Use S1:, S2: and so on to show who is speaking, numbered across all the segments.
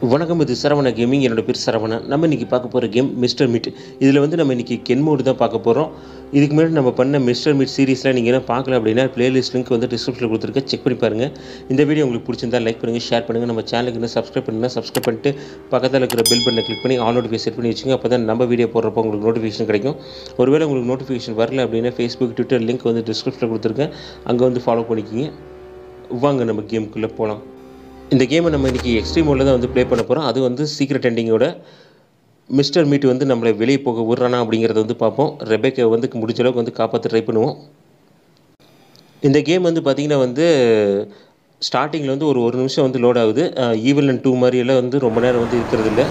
S1: வணக்கம் இது சரவண கேமிங் என்னோட பேர் சரவணன் நம்ம இன்றைக்கி பார்க்க போகிற கேம் மிஸ்டர் மீட் இதில் வந்து நம்ம இன்றைக்கி கென் மோடு தான் பார்க்க போகிறோம் இதுக்கு முன்னாடி நம்ம பண்ண மிஸ்டர் மீட் சீரிஸில் நீங்கள் என்ன பார்க்கல அப்படின்னா பிளேலிஸ்ட் லிங்க் வந்து டிஸ்கிரிப்ஷனில் கொடுத்துருக்கேன் செக் பண்ணி பாருங்கள் இந்த வீடியோ உங்களுக்கு பிடிச்சிருந்தா லைக் பண்ணுங்கள் ஷேர் பண்ணுங்கள் நம்ம சேனலுக்கு இன்னும் சப்ஸ்கிரைப் பண்ணுங்கள் சப்ஸ்கிரைப் பண்ணிட்டு பக்கத்தில் இருக்கிற பெல் பட்டனை கிளிக் பண்ணி ஆல் நோட்டிஃபிகேஷன் செட் பண்ணி வச்சுங்க அப்போ தான் நம்ம வீடியோ போடுறப்போ உங்களுக்கு நோட்டிஃபிகேஷன் கிடைக்கும் ஒருவேளை உங்களுக்கு நோட்டிஃபிகேஷன் வரல அப்படின்னா ஃபேஸ்புக் ட்விட்டர் லிங்க் வந்து டிஸ்கிரிப்ஷனில் கொடுத்துருக்கேன் அங்கே வந்து ஃபாலோ பண்ணிக்கிங்க வாங்க நம்ம கேமுக்குள்ளே போகலாம் இந்த கேமை நம்ம இன்றைக்கி எக்ஸ்ட்ரீம் மோடில் தான் வந்து ப்ளே பண்ண போகிறோம் அது வந்து சீக்ரெட் எண்டிங்கோட மிஸ்டர் மீட் வந்து நம்மளை வெளியே போக விட்றானா அப்படிங்கிறத வந்து பார்ப்போம் ரெபேக்கை வந்து முடிஞ்ச அளவுக்கு வந்து காப்பாற்ற ட்ரை பண்ணுவோம் இந்த கேம் வந்து பார்த்திங்கன்னா வந்து ஸ்டார்டிங்கில் வந்து ஒரு ஒரு நிமிஷம் வந்து லோட் ஆகுது ஈவல் அண்ட் டூ மாதிரியெல்லாம் வந்து ரொம்ப நேரம் வந்து இருக்கிறது இல்லை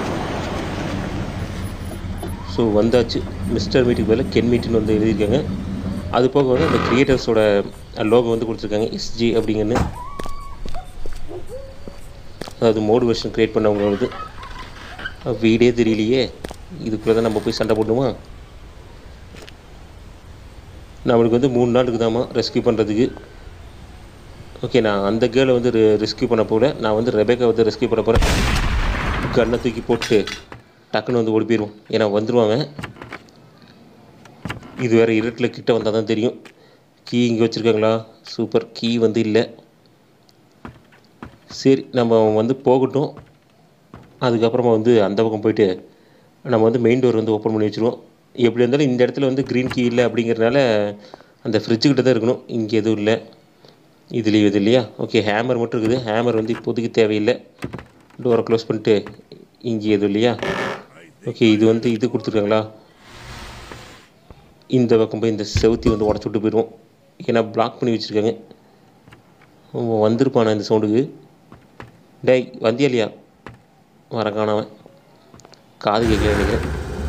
S1: ஸோ வந்தாச்சு மிஸ்டர் மீட்டுக்கு பதிலாக கென் மீட்டுன்னு வந்து எழுதியிருக்காங்க அது போக வந்து அந்த க்ரியேட்டர்ஸோட லோகோ வந்து கொடுத்துருக்காங்க எஸ்ஜி அப்படிங்கன்னு அதாவது மோடு வெர்ஷன் க்ரியேட் பண்ணவங்க வந்து வீடே தெரியலையே இதுக்குள்ளே தான் நம்ம போய் சண்டை போடணுமா நம்மளுக்கு வந்து மூணு நாள் இருக்குதாம்மா ரெஸ்கியூ பண்ணுறதுக்கு ஓகே நான் அந்த கேர்ளை வந்து ரெஸ்கியூ பண்ண போகல நான் வந்து ரெபேக்கா வந்து ரெஸ்கியூ பண்ண போகிறேன் கண்ணை தூக்கி போட்டு டக்குன்னு வந்து ஓடி போயிடுவோம் ஏன்னா வந்துடுவாங்க இது வேறு இருட்டில் கிட்ட வந்தால் தான் தெரியும் கீ இங்கே வச்சுருக்காங்களா சூப்பர் கீ வந்து இல்லை சரி நம்ம வந்து போகட்டும் அதுக்கப்புறமா வந்து அந்த பக்கம் போயிட்டு நம்ம வந்து மெயின் டோர் வந்து ஓப்பன் பண்ணி வச்சுருவோம் எப்படி இருந்தாலும் இந்த இடத்துல வந்து க்ரீன் கீ இல்லை அப்படிங்கிறனால அந்த ஃப்ரிட்ஜுக்கிட்ட தான் இருக்கணும் இங்கே எதுவும் இல்லை இதுலேயும் இது இல்லையா ஓகே ஹேமர் மட்டும் இருக்குது ஹேமர் வந்து இப்போதைக்கு தேவையில்லை டோரை க்ளோஸ் பண்ணிட்டு இங்கே எதுவும் இல்லையா ஓகே இது வந்து இது கொடுத்துருக்காங்களா இந்த பக்கம் போய் இந்த செவுத்தி வந்து உடச்சி விட்டு போயிடுவோம் ஏன்னா பிளாக் பண்ணி வச்சுருக்காங்க வந்திருப்பானா இந்த சவுண்டுக்கு டேய் வந்தியா இல்லையா வர காணவன் காது கேட்கல நினைக்கிறேன்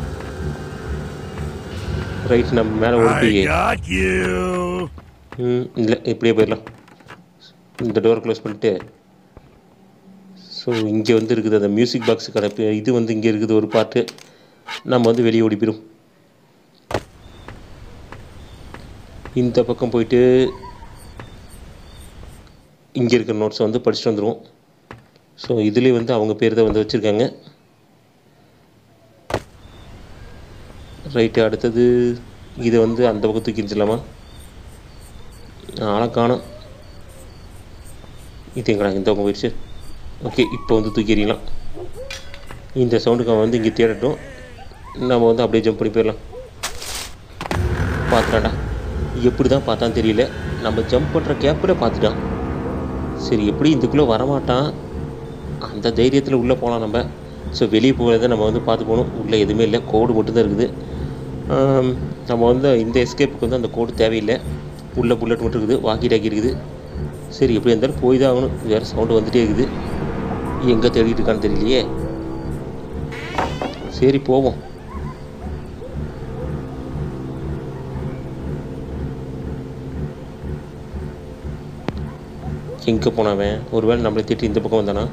S1: ரைட் நம்ம மேலே ஓடி போய்
S2: got you.
S1: ம் இல்லை இப்படியே போயிடலாம் இந்த டோர் க்ளோஸ் பண்ணிட்டு ஸோ இங்கே வந்து இருக்குது அந்த மியூசிக் பாக்ஸுக்கான பே- இது வந்து இங்கே இருக்குது ஒரு பாட்டு நம்ம வந்து வெளியே ஓடி போயிடும் இந்த பக்கம் போயிட்டு இங்கே இருக்கிற நோட்ஸை வந்து படிச்சுட்டு வந்துடுவோம் ஸோ இதுலேயே வந்து அவங்க பேர் தான் வந்து வச்சுருக்காங்க ரைட்டு அடுத்தது இதை வந்து அந்த பக்கம் தூக்கி எறிஞ்சிடலாமா ஆளை காணோம் இது எங்கடா இந்த பக்கம் போயிடுச்சு ஓகே இப்போ வந்து தூக்கி எறியலாம் இந்த சவுண்டுக்கு அவன் வந்து இங்கே தேடட்டும் நம்ம வந்து அப்படியே ஜம்ப் பண்ணி போயிடலாம் பார்த்துட்டான்டா எப்படி தான் பார்த்தான்னு தெரியல நம்ம ஜம்ப் பண்ணுற கேப்பில் பார்த்துட்டான் சரி எப்படி இதுக்குள்ளே வரமாட்டான் அந்த தைரியத்தில் உள்ளே போகலாம் நம்ம ஸோ வெளியே போகிறத நம்ம வந்து பார்த்து போகணும் உள்ளே எதுவுமே இல்லை கோடு மட்டும்தான் இருக்குது ஆம், நம்ம வந்து இந்த எஸ்கேப்புக்கு வந்து அந்த கோடு தேவையில்லை உள்ள புல்லட் மட்டும் இருக்குது வாக்கி டாக்கி இருக்குது சரி எப்படி இருந்தாலும் போய் தான் ஆகணும் வேறு சவுண்டு வந்துட்டே இருக்குது எங்கே தேடிட்டு இருக்கான்னு தெரியலையே சரி போவோம் எங்கே போனவன் ஒருவேளை நம்மளை திட்டி இந்த பக்கம் வந்தானா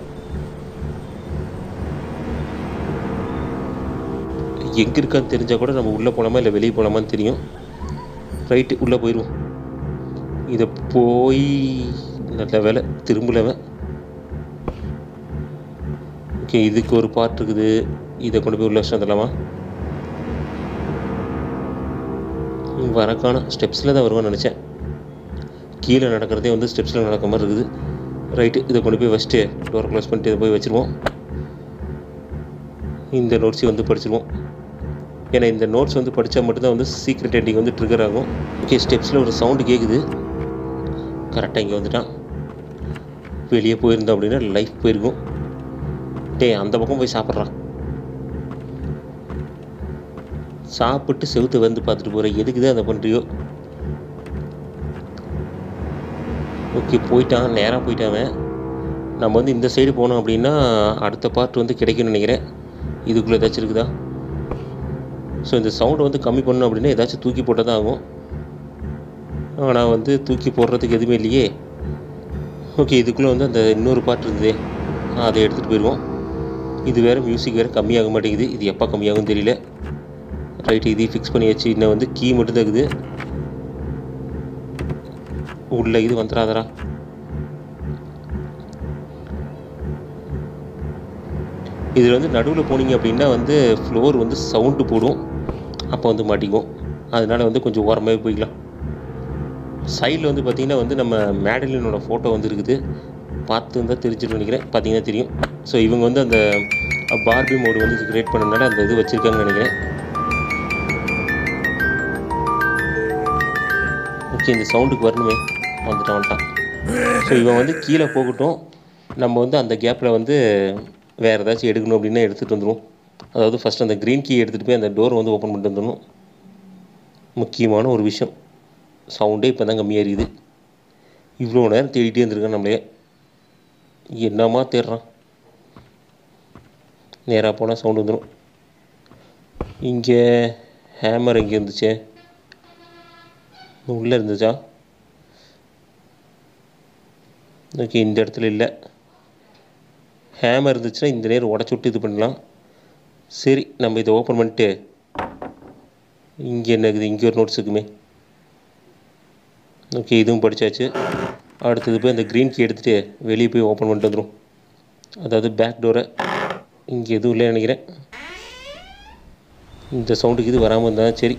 S1: எங்கே இருக்கான்னு தெரிஞ்சால் கூட நம்ம உள்ளே போகலாமா இல்லை வெளியே போகலாமான்னு தெரியும் ரைட்டு உள்ளே போயிடுவோம் இதை போய் நல்ல வேலை திரும்பலவன் ஓகே இதுக்கு ஒரு பார்ட் இருக்குது இதை கொண்டு போய் உள்ள வச்சு வந்துடலாமா வரக்கான ஸ்டெப்ஸில் தான் வருவான்னு நினச்சேன் கீழே நடக்கிறதே வந்து ஸ்டெப்ஸில் நடக்கிற மாதிரி இருக்குது ரைட்டு இதை கொண்டு போய் வச்சுட்டு டோர் க்ளோஸ் பண்ணிட்டு இதை போய் வச்சுருவோம் இந்த நோட்ஸை வந்து படிச்சிருவோம் ஏன்னா இந்த நோட்ஸ் வந்து படித்தா மட்டும்தான் வந்து சீக்ரெட் எண்டிங் வந்து ட்ரிகர் ஆகும் ஓகே ஸ்டெப்ஸில் ஒரு சவுண்டு கேட்குது கரெக்டாக இங்கே வந்துட்டான் வெளியே போயிருந்தோம் அப்படின்னா லைஃப் போயிருக்கும் டேய் அந்த பக்கம் போய் சாப்பிட்றான் சாப்பிட்டு செவுத்தை வந்து பார்த்துட்டு போகிறேன் எதுக்கு தான் அதை பண்ணுறியோ ஓகே போயிட்டான் நேராக போயிட்டான் அவன். நம்ம வந்து இந்த சைடு போனோம் அப்படின்னா அடுத்த பார்ட் வந்து கிடைக்கும்னு நினைக்கிறேன் இதுக்குள்ளே ஏதாச்சும் இருக்குதா ஸோ இந்த சவுண்டை வந்து கம்மி பண்ணணும் அப்படின்னா ஏதாச்சும் தூக்கி போட்டால் தான் ஆகும் ஆனால் வந்து தூக்கி போடுறதுக்கு எதுவுமே இல்லையே ஓகே இதுக்குள்ளே வந்து அந்த இன்னொரு பாட்டு இருந்ததே அதை எடுத்துகிட்டு போயிடுவோம் இது வேறு மியூசிக் வேறு கம்மியாக மாட்டேங்குது இது எப்போ கம்மியாகும் தெரியல ரைட் இதையும் ஃபிக்ஸ் பண்ணியாச்சு இன்னும் வந்து கீ மட்டும் தான் இருக்குது உள்ள இது வந்துடாதரா இதில் வந்து நடுவில் போனீங்க அப்படின்னா வந்து ஃப்ளோர் வந்து சவுண்டு போடும் அப்போ வந்து மாட்டிக்குவோம் அதனால் வந்து கொஞ்சம் ஓரமாகவே போய்க்கலாம் சைடில் வந்து பார்த்திங்கன்னா வந்து நம்ம மேடலினோட ஃபோட்டோ வந்து இருக்குது பார்த்து இருந்தால் தெரிஞ்சுட்டு நினைக்கிறேன் பார்த்தீங்கன்னா தெரியும் ஸோ இவங்க வந்து அந்த பார்பி மோடு வந்து கிரியேட் பண்ணனால அந்த இது வச்சுருக்காங்கன்னு நினைக்கிறேன் ஓகே இந்த சவுண்டுக்கு வரணுமே வந்துட்டான் வந்துட்டான் ஸோ இவன் வந்து கீழே போகட்டும் நம்ம வந்து அந்த கேப்பில் வந்து வேறு ஏதாச்சும் எடுக்கணும் அப்படின்னா எடுத்துகிட்டு வந்துடுவோம் அதாவது ஃபஸ்ட் அந்த க்ரீன் கீ எடுத்துகிட்டு போய் அந்த டோர் வந்து ஓப்பன் பண்ணிட்டு வந்துடணும் முக்கியமான ஒரு விஷயம் சவுண்டே இப்போ தான் கம்மியாக இருக்குது இவ்வளோ நேரம் தேடிட்டே இருந்திருக்கான் நம்மளே என்னம்மா தேடுறான் நேராக போனால் சவுண்டு வந்துடும் இங்கே ஹேமர் எங்கே இருந்துச்சே உள்ளே இருந்துச்சா ஓகே இந்த இடத்துல இல்லை ஹேமர் இருந்துச்சுன்னா இந்த நேரம் உடச்சி விட்டு இது பண்ணலாம் சரி நம்ம இதை ஓப்பன் பண்ணிட்டு இங்கே என்ன இருக்குது இங்கே ஒரு நோட்ஸ் இருக்குமே ஓகே இதுவும் படித்தாச்சு அடுத்தது போய் அந்த க்ரீன் கீ எடுத்துகிட்டு வெளியே போய் ஓப்பன் பண்ணிட்டு வந்துடும் அதாவது பேக் டோரை இங்கே எதுவும் இல்லை நினைக்கிறேன் இந்த சவுண்டுக்கு இது வராமல் இருந்தால் சரி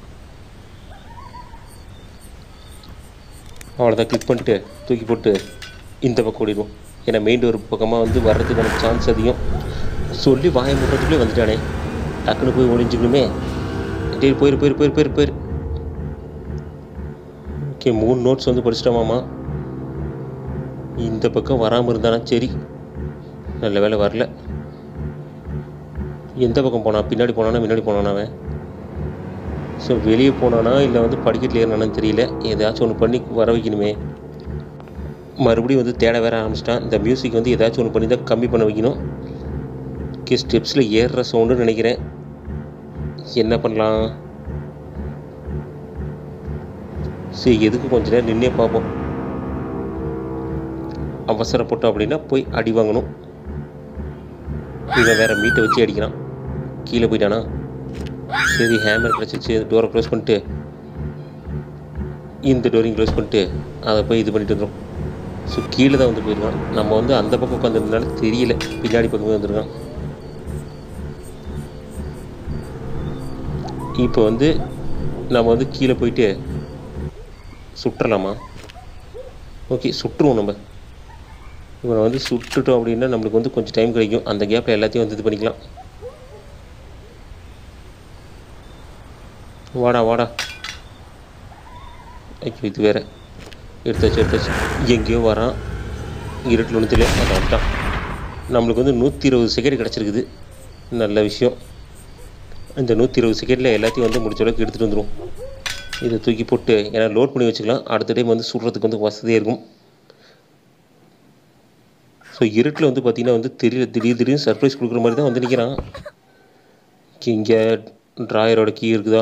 S1: அவ்வளோதான் கிளிக் பண்ணிட்டு தூக்கி போட்டு இந்த பக்கம் ஓடிடுவோம் ஏன்னா மெயின் டோர் பக்கமாக வந்து வர்றதுக்கான சான்ஸ் அதிகம் சொல்லி வாய முடுறதுக்குள்ளே வந்துட்டானே டக்குன்னு போய் ஒளிஞ்சுக்கணுமே டேய் போயிரு போயிரு போயிரு போயிரு போயிரு ஓகே மூணு நோட்ஸ் வந்து படிச்சிட்டோமாமா இந்த பக்கம் வராமல் இருந்தானா சரி நல்ல வேலை வரல எந்த பக்கம் போனான் பின்னாடி போனானா முன்னாடி போனானா அவன் ஸோ வெளியே போனானா இல்லை வந்து படிக்கட்டில் ஏறினானு தெரியல ஏதாச்சும் ஒன்று பண்ணி வர வைக்கணுமே மறுபடியும் வந்து தேட வேற ஆரம்பிச்சிட்டான் இந்த மியூசிக் வந்து ஏதாச்சும் ஒன்று பண்ணி தான் கம்மி பண்ண வைக்கணும் ஓகே ஸ்டெப்ஸில் ஏறுற சவுண்டுன்னு நினைக்கிறேன் என்ன பண்ணலாம் சரி எதுக்கு கொஞ்ச நேரம் நின்னே பார்ப்போம் அவசரப்பட்டோம் அப்படின்னா போய் அடி வாங்கணும் இவன் வேற மீட்டை வச்சு அடிக்கிறான் கீழே போயிட்டானா சரி ஹேமர் கிடச்சிச்சு டோரை க்ளோஸ் பண்ணிட்டு இந்த டோரையும் க்ளோஸ் பண்ணிட்டு அதை போய் இது பண்ணிட்டு வந்துடும் ஸோ கீழே தான் வந்து போயிருக்கான் நம்ம வந்து அந்த பக்கம் உட்காந்துருந்தனால தெரியல பின்னாடி பக்கமே வந்திருக்கான் இப்போ வந்து நம்ம வந்து கீழே போயிட்டு சுற்றலாமா ஓகே சுற்றுவோம் நம்ம இவனை வந்து சுட்டுட்டோம் அப்படின்னா நம்மளுக்கு வந்து கொஞ்சம் டைம் கிடைக்கும் அந்த கேப்பில் எல்லாத்தையும் வந்து இது பண்ணிக்கலாம் வாடா வாடா ஐயோ இது வேற எடுத்தாச்சு எடுத்தாச்சு எங்கேயோ வரான் இருட்டில் ஒன்றுத்துல அதை வந்துட்டான் நம்மளுக்கு வந்து நூற்றி இருபது செகண்ட் கிடச்சிருக்குது நல்ல விஷயம் இந்த நூற்றி இருபது செகண்டில் எல்லாத்தையும் வந்து முடிச்ச அளவுக்கு எடுத்துகிட்டு வந்துடும் இதை தூக்கி போட்டு ஏன்னா லோட் பண்ணி வச்சுக்கலாம் அடுத்த டைம் வந்து சுடுறதுக்கு வந்து வசதியாக இருக்கும் ஸோ இருட்டில் வந்து பார்த்திங்கன்னா வந்து தெரியல திடீர் திடீர்னு சர்ப்ரைஸ் கொடுக்குற மாதிரி தான் வந்து நிற்கிறான் இங்கே ட்ராயரோட கீ இருக்குதா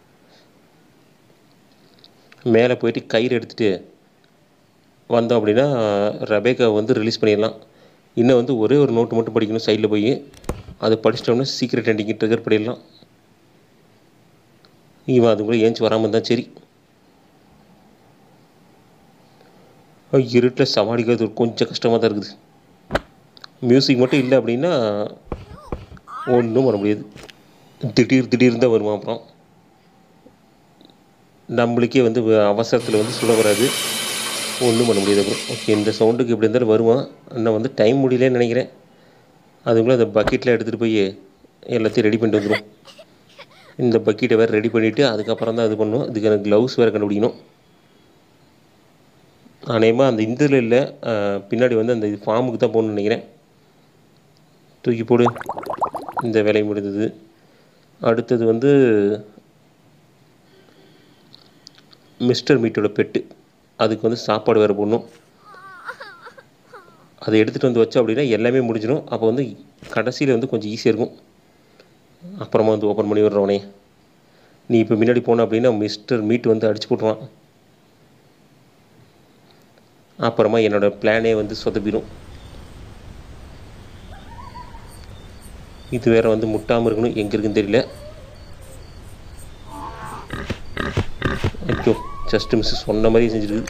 S1: மேலே போயிட்டு கயிறு எடுத்துகிட்டு வந்தோம் அப்படின்னா ரபேக்கா வந்து ரிலீஸ் பண்ணிடலாம் இன்னும் வந்து ஒரே ஒரு நோட்டு மட்டும் படிக்கணும் சைடில் போய் அதை படிச்சிட்டோம்னா சீக்கிரட் எண்டிங்கு ட்ரிகர் பண்ணிடலாம் இவன் அது கூட ஏஞ்சி வராமல் இருந்தால் சரி இருட்டில் சமாளிக்கிறது ஒரு கொஞ்சம் கஷ்டமாக தான் இருக்குது மியூசிக் மட்டும் இல்லை அப்படின்னா ஒன்றும் பண்ண முடியாது திடீர் திடீர்னு தான் வருவான் அப்புறம் நம்மளுக்கே வந்து அவசரத்தில் வந்து சுட வராது ஒன்றும் பண்ண முடியாது அப்புறம் ஓகே இந்த சவுண்டுக்கு எப்படி இருந்தாலும் வருவான் இன்னும் வந்து டைம் முடியலன்னு நினைக்கிறேன் அதுக்குள்ளே அந்த பக்கெட்டில் எடுத்துகிட்டு போய் எல்லாத்தையும் ரெடி பண்ணிட்டு வந்துடும் இந்த பக்கெட்டை வேறு ரெடி பண்ணிவிட்டு அதுக்கப்புறம் தான் இது பண்ணணும் இதுக்கு எனக்கு க்ளவுஸ் வேறு கண்டுபிடிக்கணும் அநேகமாக அந்த இதில் இல்லை பின்னாடி வந்து அந்த இது ஃபார்முக்கு தான் போகணும்னு நினைக்கிறேன் தூக்கி போடு இந்த வேலை முடிந்தது அடுத்தது வந்து மிஸ்டர் மீட்டோட பெட்டு அதுக்கு வந்து சாப்பாடு வேறு போடணும் அதை எடுத்துகிட்டு வந்து வச்சோம் அப்படின்னா எல்லாமே முடிஞ்சிடும் அப்போ வந்து கடைசியில் வந்து கொஞ்சம் ஈஸியாக இருக்கும் அப்புறமா வந்து ஓப்பன் பண்ணி விடுறவனே நீ இப்போ முன்னாடி போன அப்படின்னா மிஸ்டர் மீட் வந்து அடிச்சு போட்டுருவான் அப்புறமா என்னோடய பிளானே வந்து சொதப்பிடும் இது வேற வந்து முட்டாமல் இருக்கணும் எங்கே இருக்குன்னு தெரியல ஐயோ ஜஸ்ட் மிஸ் சொன்ன மாதிரி செஞ்சுருக்கு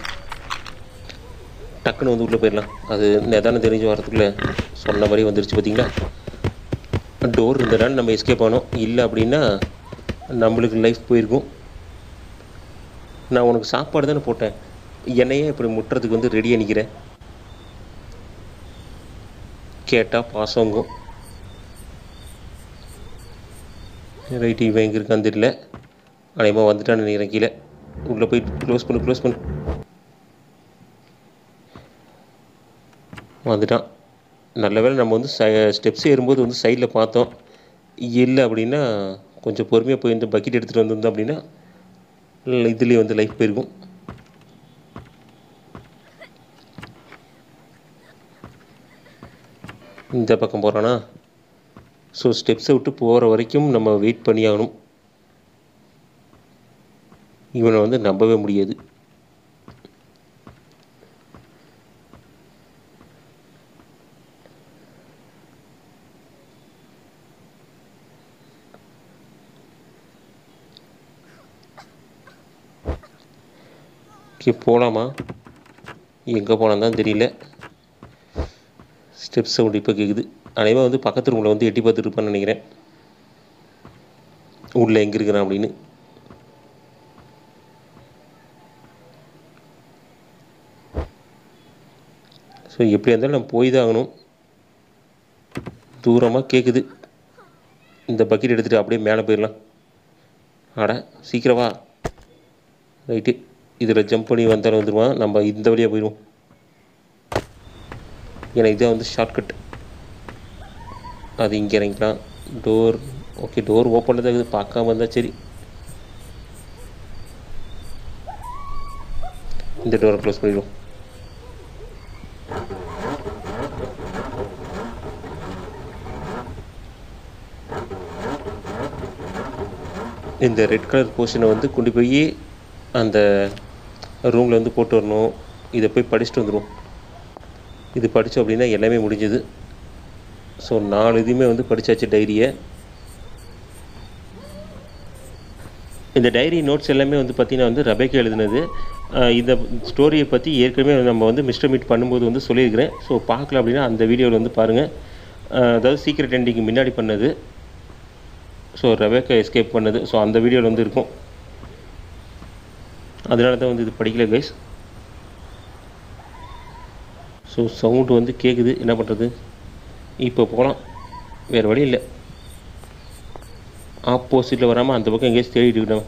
S1: டக்குன்னு வந்து உள்ளே போயிடலாம் அது நிதானம் தெரிஞ்சு வரதுக்குள்ளே சொன்ன மாதிரி வந்துருச்சு பார்த்தீங்களா டோர் இருந்தனால நம்ம எஸ்கேப் ஆனோம் இல்லை அப்படின்னா நம்மளுக்கு லைஃப் போயிருக்கும் நான் உனக்கு சாப்பாடு தானே போட்டேன் என்னையே இப்படி முட்டுறதுக்கு வந்து ரெடியாக நிற்கிறேன் கேட்டால் பாசங்கும் ரைட் இவன் எங்கே இருக்கான்னு தெரியல அனையமாக வந்துட்டான்னு நினைக்கிறேன் கீழே உள்ளே போய் க்ளோஸ் பண்ணு க்ளோஸ் பண்ணு வந்துட்டான் நல்ல வேளை நம்ம வந்து ஸ்டெப்ஸ் ஏறும்போது வந்து சைடில் பார்த்தோம் இல்லை அப்படின்னா கொஞ்சம் பொறுமையாக போய் இந்த பக்கெட் எடுத்துகிட்டு வந்திருந்தோம் அப்படின்னா இதுலேயே வந்து லைஃப் போயிருக்கும் இந்த பக்கம் போகிறானா ஸோ ஸ்டெப்ஸை விட்டு போகிற வரைக்கும் நம்ம வெயிட் பண்ணி ஆகணும் இவனை வந்து நம்பவே முடியாது ஓகே போகலாமா எங்கே போனான்னு தான் தெரியல ஸ்டெப் சவுண்ட் இப்போ கேட்குது அனைவன் வந்து பக்கத்து ரூமில் வந்து எட்டி பார்த்துட்டு இருப்பான்னு நினைக்கிறேன் உள்ளே எங்கே இருக்கிறான் அப்படின்னு ஸோ எப்படியா இருந்தாலும் நம்ம போய் தான் ஆகணும் தூரமாக கேட்குது இந்த பக்கெட் எடுத்துகிட்டு அப்படியே மேலே போயிடலாம் அட சீக்கிரம் வா ரைட்டு இதில் ஜம்ப் பண்ணி வந்தாலும் வந்துடுவான் நம்ம இந்த வழியாக போயிடுவோம் ஏன்னா இதான் வந்து ஷார்ட்கட் அது இங்கே இறங்கிக்கலாம் டோர் ஓகே டோர் ஓப்பனில் தான் இருக்குது பார்க்காம இருந்தால் சரி இந்த டோரை க்ளோஸ் பண்ணிடுவோம் இந்த ரெட் கலர் போர்ஷனை வந்து கொண்டு போய் அந்த ரூமில் வந்து போட்டு வரணும் இதை போய் படிச்சுட்டு வந்துடுவோம் இது படித்தோம் அப்படின்னா எல்லாமே முடிஞ்சது ஸோ நாலு இதுவுமே வந்து படித்தாச்சு டைரியை இந்த டைரி நோட்ஸ் எல்லாமே வந்து பார்த்திங்கன்னா வந்து ரபேக்கா எழுதுனது அஹ் இந்த ஸ்டோரியை பற்றி ஏற்கனவே நம்ம வந்து மிஸ்டர் மீட் பண்ணும்போது வந்து சொல்லியிருக்கிறேன் ஸோ பார்க்கல அப்படின்னா அந்த வீடியோவில் வந்து பாருங்கள் அதாவது சீக்ரெட் எண்டிங்க்கு முன்னாடி பண்ணது ஸோ ரெபேக்கா எஸ்கேப் பண்ணது ஸோ அந்த வீடியோவில் வந்து இருக்கும் அதனால தான் வந்து இது படிக்கல கைஸ் ஸோ சவுண்டு வந்து கேட்குது என்ன பண்ணுறது இப்போ போகலாம் வேறு வழி இல்லை ஆப்போசிட்டில் வராமல் அந்த பக்கம் எங்கேயாச்சும் தேடிட்டு இருக்கணும்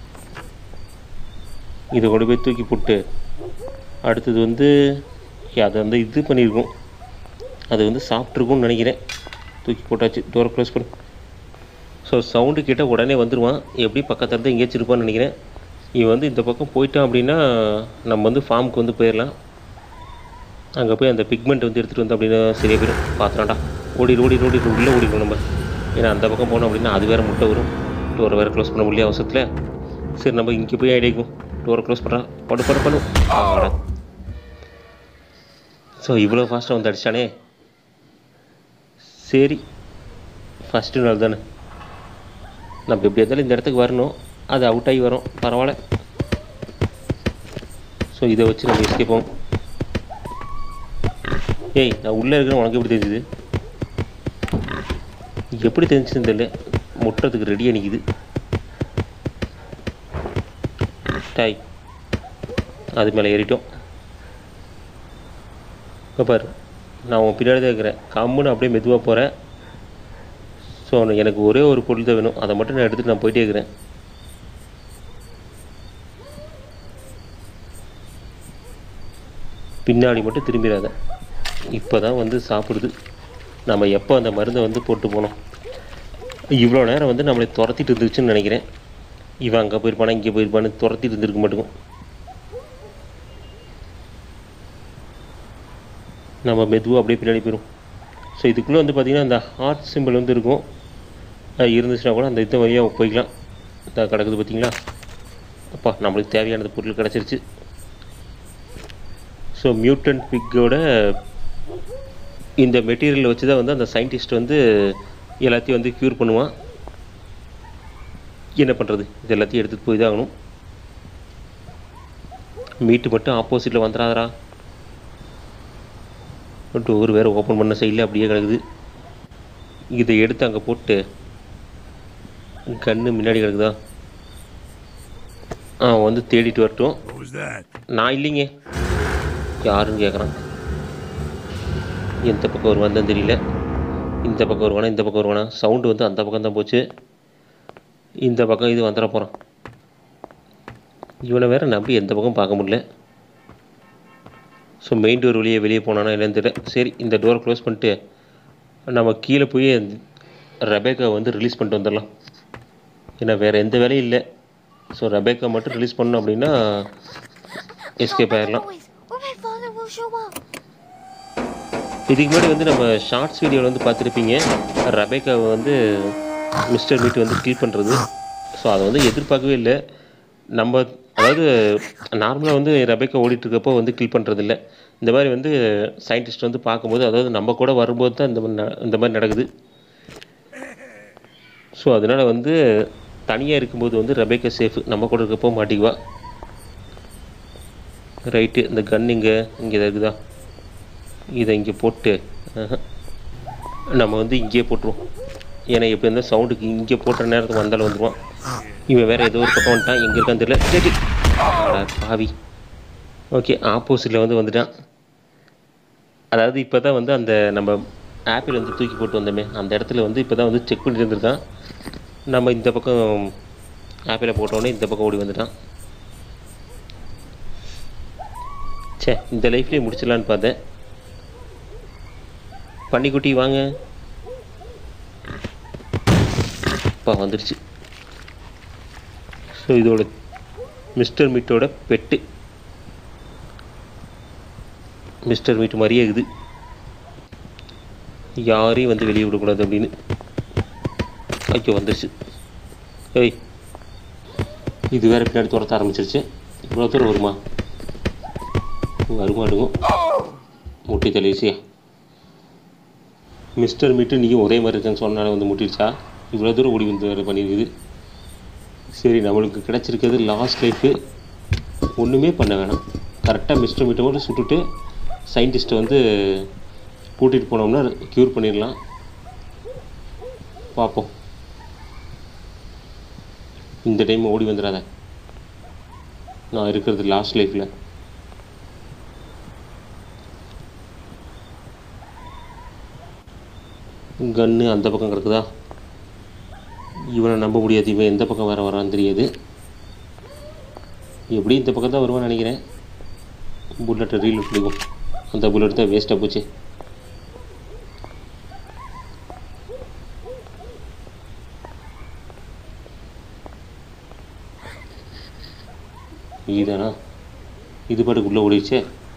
S1: இதை கொண்டு போய் தூக்கி போட்டு அடுத்தது வந்து அதை வந்து இது பண்ணியிருக்கோம் அது வந்து சாப்பிட்ருக்கும்னு நினைக்கிறேன் தூக்கி போட்டாச்சு டோரை க்ளோஸ் பண்ணு ஸோ சவுண்டு கேட்டால் உடனே வந்துடுவான் எப்படி பக்கத்தில் இருந்து எங்கேயாச்சும் இருப்பான்னு நினைக்கிறேன் இவன் வந்து இந்த பக்கம் போயிட்டான் அப்படின்னா நம்ம வந்து ஃபார்முக்கு வந்து போயிடலாம் அங்கே போய் அந்த பிக்மெண்ட் வந்து எடுத்துகிட்டு வந்து அப்படின்னா சரியாக போயிடும் பார்த்துலாம்டா ஓடிடு ஓடிடு ஓடிடு உள்ளே ஓடிடும் நம்ம ஏன்னா அந்த பக்கம் போனோம் அப்படின்னா அது வேறு முட்டை வரும் டோரை வேறு க்ளோஸ் பண்ண முடியல அவசரத்தில் சரி நம்ம இங்கே போய் ஐடியாக்கும் டோரை க்ளோஸ் பண்ணுறான் படு படு பண்ணு ஆடா ஸோ இவ்வளோ ஃபாஸ்ட்டாக வந்து அடிச்சிட்டானே சரி ஃபஸ்ட்டு நாள் தானே நம்ம எப்படி இருந்தாலும் இந்த இடத்துக்கு வரணும் அது அவுட் ஆகி வரும் பரவாயில்ல ஸோ இதை வச்சு நம்ம எஸ்கேப் போவோம் ஏய் நான் உள்ளே இருக்கிறேன் உனக்கு எப்படி தெரிஞ்சுது எப்படி தெரிஞ்சுதுன்னு தெரியல முட்டுறதுக்கு ரெடியாக நிற்கிது டாய் அது மேலே ஏறிட்டோம் இப்போ பாரு நான் உன் பின்னாடி தான் இருக்கிறேன் கம்முன்னு அப்படியே மெதுவாக போகிறேன் ஸோ எனக்கு ஒரே ஒரு பொருள் தான் வேணும் அதை மட்டும் நான் எடுத்துகிட்டு நான் போயிட்டே இருக்கிறேன் பின்னாடி மட்டும் திரும்பிடாத இப்போ தான் வந்து சாப்பிடுது நம்ம எப்போ அந்த மருந்தை வந்து போட்டு போனோம் இவ்வளோ நேரம் வந்து நம்மளை துரத்திட்டு இருந்துச்சுன்னு நினைக்கிறேன் இவன் அங்கே போயிருப்பானா இங்கே போயிருப்பான்னு துரத்திட்டு இருந்திருக்க மாட்டேங்கும் நம்ம மெதுவாக அப்படியே பின்னாடி போயிடும் ஸோ இதுக்குள்ளே வந்து பார்த்திங்கன்னா அந்த ஹார்ட் சிம்பிள் வந்து இருக்கும் அது இருந்துச்சுன்னா கூட அந்த இது வழியாக போய்க்கலாம் இதாக கிடக்குது பார்த்தீங்களா அப்பா நம்மளுக்கு தேவையானது பொருள் கிடச்சிருச்சு ஸோ மியூட்டன் பிக்கோட இந்த மெட்டீரியல் வச்சு தான் வந்து அந்த சயின்டிஸ்ட் வந்து எல்லாத்தையும் வந்து க்யூர் பண்ணுவான் என்ன பண்ணுறது இது எல்லாத்தையும் எடுத்துகிட்டு போய் தான் ஆகணும் மீட்டு மட்டும் ஆப்போசிட்டில் வந்துடாதரா டோர் வேறு ஓப்பன் பண்ண சைடில் அப்படியே கிடக்குது இதை எடுத்து அங்கே போட்டு கன்று முன்னாடி கிடக்குதா ஆ வந்து தேடிட்டு வரட்டும்
S2: What was that?
S1: நான் இல்லைங்க யாருன்னு கேட்குறான் எந்த பக்கம் வருவான்னு தெரியல இந்த பக்கம் வருவானா இந்த பக்கம் வருவானா சவுண்டு வந்து அந்த பக்கம் தான் போச்சு இந்த பக்கம் இது வந்துட போகிறான் இவனை வேற நம்பி எந்த பக்கம் பார்க்க முடியல ஸோ மெயின் டோர் வழியே வெளியே போனானா என்னன்னு தெரியல சரி இந்த டோரை க்ளோஸ் பண்ணிட்டு நம்ம கீழே போய் ரெபேக்கா வந்து ரிலீஸ் பண்ணிட்டு வந்துடலாம் ஏன்னா வேறு எந்த வேலையும் இல்லை ஸோ ரெபேக்கா மட்டும் ரிலீஸ் பண்ணோம் அப்படின்னா எஸ்கேப் ஆயிடலாம்
S3: Always, or my father will show up.
S1: இதுக்கு முன்னாடி வந்து நம்ம ஷார்ட்ஸ் வீடியோவில் வந்து பார்த்துருப்பீங்க ரபேக்காவை வந்து மிஸ்டர் மீட் வந்து கில் பண்ணுறது ஸோ அதை வந்து எதிர்பார்க்கவே இல்லை நம்ம அதாவது நார்மலாக வந்து ரெபேக்கா ஓடிட்டு இருக்கப்போ வந்து கில் பண்ணுறது இல்லை இந்த மாதிரி வந்து சயின்டிஸ்ட் வந்து பார்க்கும்போது அதாவது நம்ம கூட வரும்போது தான் இந்த மாதிரி ந- இந்த மாதிரி நடக்குது ஸோ அதனால் வந்து தனியாக இருக்கும்போது வந்து ரெபேக்கா சேஃப் நம்ம கூட இருக்கப்போ மாட்டிக்குவா ரைட்டு இந்த கன் இங்கே இங்கே இருக்குதா இதை இங்கே போட்டு ஆஹா. நம்ம வந்து இங்கேயே போட்டுருவோம் ஏன்னா எப்படி இருந்தால் சவுண்டுக்கு இங்கே போட்டுற நேரத்துக்கு வந்தாலும் வந்துடுவான் இவன் வேறு ஏதோ ஒரு பக்கம் வந்துட்டான் எங்கே இருக்கான்னு தெரியல சரி அட பாவி ஓகே ஆப்போசிட்டில் வந்து வந்துட்டான் அதாவது இப்போ தான் வந்து அந்த நம்ம ஆப்பிள் வந்து தூக்கி போட்டு வந்தோமே அந்த இடத்துல வந்து இப்போ தான் வந்து செக் பண்ணிட்டு இருந்திருக்கான் நம்ம இந்த பக்கம் ஆப்பிளை போட்டோடனே இந்த பக்கம் ஓடி வந்துட்டான் ச்சே இந்த லைஃப்லேயே முடிச்சிடலான்னு பார்த்தேன் பன்னிக்குட்டி வாங்க அப்பா வந்துடுச்சு ஸோ இதோட மிஸ்டர் மீட்டோட பெட்டு மிஸ்டர் மீட் மாதிரியே இருக்குது யாரையும் வந்து வெளியே விடக்கூடாது அப்படின்னு ஐயோ வந்துடுச்சு ஏய் இது வேற பின்னாடி துரத்த ஆரம்பிச்சிருச்சு இவ்வளோ தூரம் வருமா வருமாடுங்க முட்டி தெளிச்சியா மிஸ்டர் மீட்டு நீயும் ஒரே மாதிரி இருக்கேன்னு சொன்னால வந்து முட்டிடுச்சா இவ்வளோ தூரம் ஓடி வந்து வேறு பண்ணியிருக்குது சரி நம்மளுக்கு கிடச்சிருக்கிறது லாஸ்ட் லைஃபு ஒன்றுமே பண்ண வேணாம் கரெக்டாக மிஸ்டர் மீட்டை மட்டும் சுட்டுட்டு சயின்டிஸ்ட்டை வந்து கூட்டிகிட்டு போனோம்னா க்யூர் பண்ணிடலாம் பார்ப்போம் இந்த டைம் ஓடி வந்துடாத நான் இருக்கிறது லாஸ்ட் லைஃப்பில் கன்று அந்த பக்கம் கிடக்குதா இவனை நம்ப முடியாது இவன் எந்த பக்கம் வேற வரான்னு தெரியாது எப்படி இந்த பக்கம் தான் வருவான்னு நினைக்கிறேன் புல்லட்டை ரீல் பிடிக்கும் அந்த புல்லட் தான் வேஸ்ட்டாக போச்சு இதுதானா இது பாட்டுக்கு உள்ளே ஓடிடுச்சே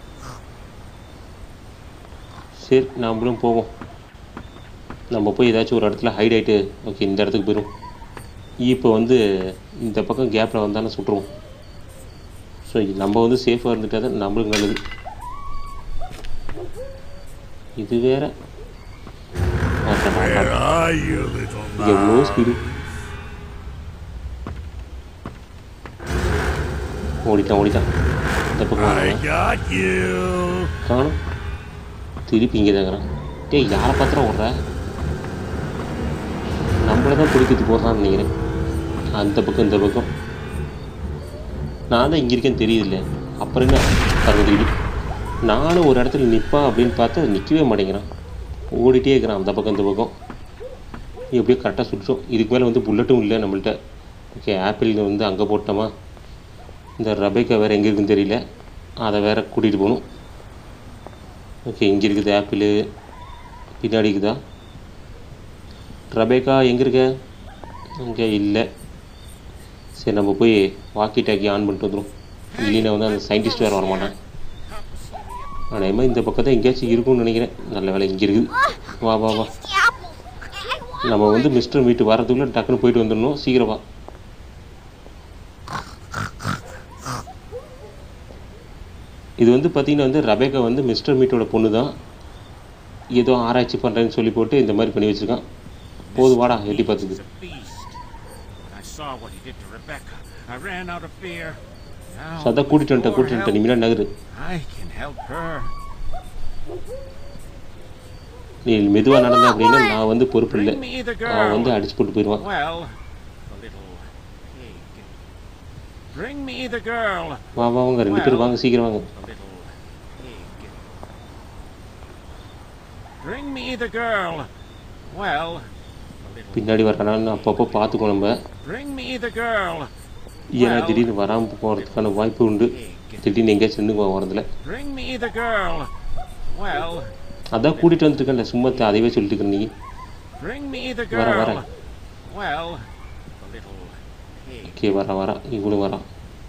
S1: சரி நாமளும் போவோம் நம்ம போய் ஏதாச்சும் ஒரு இடத்துல ஹைட் ஆகிட்டு ஓகே இந்த இடத்துக்கு போயிடும் இப்போ வந்து இந்த பக்கம் கேப்பில் வந்தானே சுட்டுருவோம் ஸோ நம்ம வந்து சேஃபாக இருந்துட்டா தான் நம்மளுக்கு நல்லது இது வேற
S2: Where are you, little
S1: எவ்வளோ
S2: mouse?
S1: ஸ்பீடு ஓடிட்டான் ஓடிட்டான் இந்த பக்கம்
S2: I
S1: வந்தானா?
S2: got you.
S1: காணும் திருப்பி இங்கே தாங்கிறான் டேய் யாரை பார்த்துறா ஓடுற நம்மளை தான் பிடிக்கிறது போடுறான்னு நினைக்கிறேன் அந்த பக்கம் இந்த பக்கம் நான் தான் இங்கே இருக்கேன்னு தெரியுதுல்ல அப்புறம் என்ன பரவதிடி நானும் ஒரு இடத்துல நிற்பான் அப்படின்னு பார்த்தா நிற்கவே மாட்டேங்கிறான் ஓடிட்டே இருக்கிறான் அந்த பக்கம் இந்த பக்கம் எப்படியோ கரெக்டாக சுற்றோம் இதுக்கு மேலே வந்து புல்லட்டும் இல்லை நம்மள்ட்ட ஓகே ஆப்பிள் வந்து அங்கே போட்டோமா இந்த ரபேக்கா வேறு எங்கே இருக்குன்னு தெரியல அதை வேற கூட்டிகிட்டு போகணும் ஓகே இங்கே இருக்குது ஆப்பிள் பின்னாடி இருக்குதா ரபேக்கா எங்கே இருக்க இங்கே இல்லை சரி நம்ம போய் வாக்கி டாக்கி ஆன் பண்ணிட்டு வந்துடும் இல்லைன்னா வந்து அந்த சயின்டிஸ்ட் வேறு வரமாட்டான் அதேமாதிரி இந்த பக்கம் தான் எங்கேயாச்சும் இருக்கும்னு நினைக்கிறேன் நல்ல வேலை இங்கே இருக்குது வா வா வா
S3: The apple. I want
S1: நம்ம வந்து மிஸ்டர் மீட்டு வரதுக்குள்ளே டக்குன்னு போயிட்டு வந்துடணும் சீக்கிரம் வா இது வந்து பார்த்தீங்கன்னா வந்து ரபேக்கா வந்து மிஸ்டர் மீட்டோட பொண்ணு தான் ஏதோ ஆராய்ச்சி பண்ணுறேன்னு சொல்லி போட்டு இந்த மாதிரி பண்ணி வச்சுருக்கான் போது வாடா எட்டி பார்த்தது
S4: He's a beast. I saw what he did to Rebecca. I ran out of fear. Now,
S1: so அதான் கூட்டிகிட்டு வந்துட்டேன்
S4: with
S1: கூட்டிகிட்டு
S4: your
S1: வந்துட்டேன் நீ முன்னாடி நகரு
S4: help, I can help her.
S1: நீ மெதுவாக நடந்த அப்படின்னா நான் வந்து பொறுப்பு இல்லை
S4: Bring me the
S1: அவன் வந்து
S4: girl.
S1: அடிச்சு போட்டு போயிடுவான்
S4: Well, the little pig. Bring me the girl.
S1: வா வா வாங்க ரெண்டு பேரும் வாங்க சீக்கிரம் வாங்க
S4: The little pig. Bring me the girl. Well, the little.
S1: பின்னாடி வரானான்னு அப்பப்போ பார்த்துக்கோ நம்ம
S4: Bring me the girl.
S1: ஏன்னா திடீர்னு வராமல் போகிறதுக்கான வாய்ப்பு உண்டு திடீர்னு எங்கேயாச்சும் நின்றுக்குவான் வரதுல
S4: Bring me the girl. Well,
S1: அதான் கூட்டிகிட்டு வந்துருக்கேன்ல சும்மா த- அதைவே சொல்லிட்டு இருக்க நீ
S4: bring me the
S1: Vara,
S4: girl.
S1: vara.
S4: Well, the little pig.
S1: Okay வரா வரா இவனும் வரான்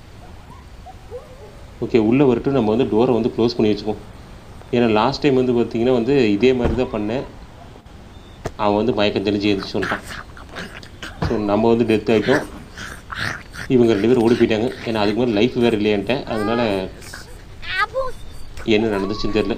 S1: ஓகே உள்ளே வரட்டும் நம்ம வந்து டோரை வந்து க்ளோஸ் பண்ணி வச்சுக்குவோம் ஏன்னா லாஸ்ட் டைம் வந்து பார்த்தீங்கன்னா வந்து இதே மாதிரி தான் பண்ணேன் அவன் வந்து மயக்கம் தெரிஞ்சு எழுந்து சொல்லிட்டான் ஸோ நம்ம வந்து டெத் ஆகிட்டோம் இவங்க ரெண்டு பேரும் ஓடி போயிட்டாங்க ஏன்னா அதுக்கு மேலே லைஃப் வேறு இல்லையான்ட்டேன் அதனால
S3: Apples.
S1: என்ன நடந்துச்சுன்னு தெரில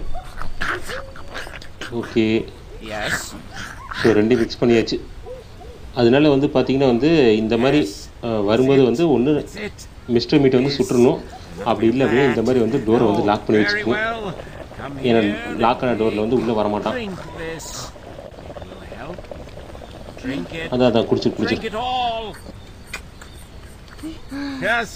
S1: ஓகே
S4: Yes.
S1: ஸோ ரெண்டையும் மிக்ஸ் பண்ணியாச்சு அதனால வந்து பார்த்தீங்கன்னா வந்து இந்த மாதிரி அஹ், வரும்போது வந்து ஒன்று
S4: That's it.
S1: மிஸ்டர் மீட்டை வந்து சுற்றணும் அப்படி இல்லை அப்படின்னா இந்த மாதிரி வந்து டோரை வந்து லாக் பண்ணி
S4: Very
S1: வச்சுக்கணும்
S4: well. Come
S1: ஏன்னா
S4: here.
S1: லாக் ஆன டோரில் வந்து உள்ளே வரமாட்டான்
S4: Drink this. It will help. Drink it.
S1: அதான் அதான் குடிச்சு குடிச்சு
S4: Drink it all. Yes.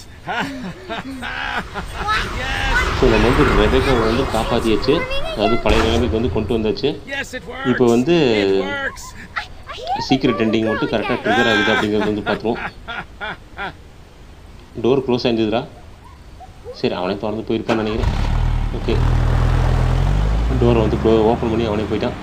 S4: yes.
S1: So நம்ம வந்து ரெபேக்காவை வந்து காப்பாற்றியாச்சு அதாவது பழைய நிலைமைக்கு வந்து கொண்டு வந்தாச்சு
S4: Yes, it works.
S1: இப்போ வந்து
S4: It works.
S1: சீக்ரெட் எண்டிங் மட்டும் கரெக்டாக ட்ரிகர் ஆகுது அப்படிங்கிறது வந்து பார்த்துருவோம் டோர் க்ளோஸ் ஆயிருந்ததுடா சரி அவனே திறந்து போயிருப்பான்னு நினைக்கிறேன் ஓகே டோரை வந்து க்ளோ ஓப்பன் பண்ணி அவனே போயிட்டான்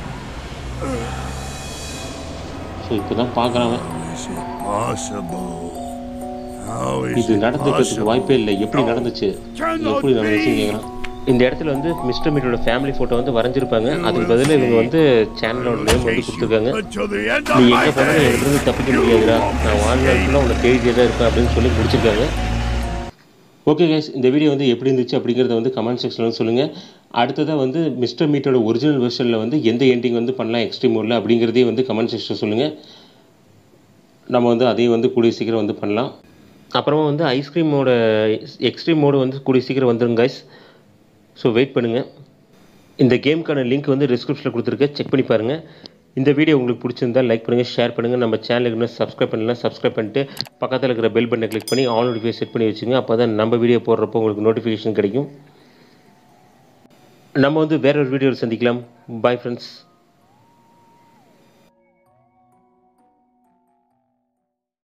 S1: ஸோ இப்போ தான் பார்க்குறான் அவன்
S2: Is it possible? How is
S1: இது
S2: it
S1: நடந்துக்கிறதுக்கு
S2: possible?
S1: வாய்ப்பே இல்லை எப்படி நடந்துச்சு எப்படி நடந்துச்சுன்னு கேட்குறான் இந்த இடத்துல வந்து மிஸ்டர் மீட்டோட ஃபேமிலி ஃபோட்டோ வந்து வரைஞ்சிருப்பாங்க அதுக்கு பதிலாக இவங்க வந்து சேனலோட நேம் வந்து கொடுத்துருக்காங்க
S2: Until the end
S1: நீ
S2: of my
S1: எங்கே போனாலும்
S2: days.
S1: எங்கிருந்து தப்பிக்க முடியாதுடா நான் வாழ்நாள் ஃபுல்லாக உன்னை தேடியே தான் இருப்பேன் அப்படின்னு சொல்லி முடிச்சிருக்காங்க ஓகே கைஸ் இந்த வீடியோ வந்து எப்படி இருந்துச்சு அப்படிங்கிறத வந்து கமெண்ட் செக்ஷனில் வந்து சொல்லுங்கள் அடுத்ததாக வந்து மிஸ்டர் மீட்டோட ஒரிஜினல் வெர்ஷனில் வந்து எந்த எண்டிங் வந்து பண்ணலாம் எக்ஸ்ட்ரீம் மோடில் அப்படிங்கிறதையும் வந்து கமெண்ட் செக்ஷனில் சொல்லுங்கள் நம்ம வந்து அதையும் வந்து கூடிய சீக்கிரம் வந்து பண்ணலாம் அப்புறமா வந்து ஐஸ்கிரீமோட எக்ஸ்ட்ரீம் மோடு வந்து கூடிய சீக்கிரம் வந்துடும் கைஸ் ஸோ வெயிட் பண்ணுங்கள் இந்த கேமுக்கான லிங்க் வந்து டிஸ்கிரிப்ஷனில் கொடுத்துருக்கேன் செக் பண்ணி பாருங்கள் இந்த வீடியோ உங்களுக்கு பிடிச்சிருந்தா லைக் பண்ணுங்கள் ஷேர் பண்ணுங்கள் நம்ம சேனலுக்கு இன்னும் சப்ஸ்கிரைப் பண்ணலாம் சப்ஸ்கிரைப் பண்ணிட்டு பக்கத்தில் இருக்கிற பெல் பட்டனை கிளிக் பண்ணி ஆல் நோட்டிஃபிகேஷன் செட் பண்ணி வச்சுங்க அப்போ தான் நம்ம வீடியோ போடுறப்போ உங்களுக்கு நோட்டிஃபிகேஷன் கிடைக்கும் நம்ம வந்து வேற ஒரு வீடியோவில் சந்திக்கலாம் பாய் ஃப்ரெண்ட்ஸ்